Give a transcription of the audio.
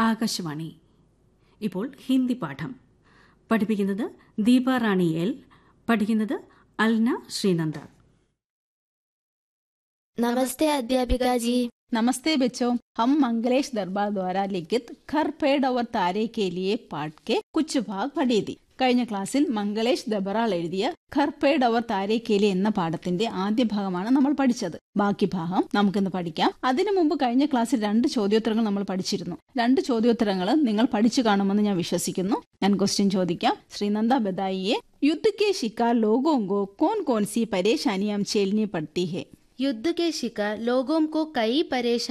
ആകാശവാണി ഇപ്പോൾ ഹിന്ദി പാഠം പഠിപ്പിക്കുന്നത് ദീപ റാണി എൽ പഠിക്കുന്നത് അൽന ശ്രീനന്ദ नमस्ते अध्यापिका जी नमस्ते बच्चों हम मंगलेश दरबार द्वारा लिखित खर पेड़ और तारे के लिए पाठ के कुछ भाग പഠിയെ കഴിഞ്ഞ ക്ലാസ്സിൽ മംഗളേഷ് ദബറാൾ എഴുതിയ ഖർപേഡ് അവർ താരേക്കേലി എന്ന പാഠത്തിന്റെ ആദ്യ ഭാഗമാണ് നമ്മൾ പഠിച്ചത് ബാക്കി ഭാഗം നമുക്കിന്ന് പഠിക്കാം അതിനു മുമ്പ് കഴിഞ്ഞ ക്ലാസ്സിൽ രണ്ട് ചോദ്യോത്തരങ്ങൾ നമ്മൾ പഠിച്ചിരുന്നു രണ്ട് ചോദ്യോത്തരങ്ങൾ നിങ്ങൾ പഠിച്ചു കാണുമെന്ന് ഞാൻ വിശ്വസിക്കുന്നു ഞാൻ ക്വസ്റ്റ്യൻ ചോദിക്കാം ശ്രീനന്ദ ബദായിയെ യുദ്ധ के शिकार लोगों को कौन कौन सी परेशानियां झेलनी पड़ती है युद्ध के शिकार लोगों को कई परेशानी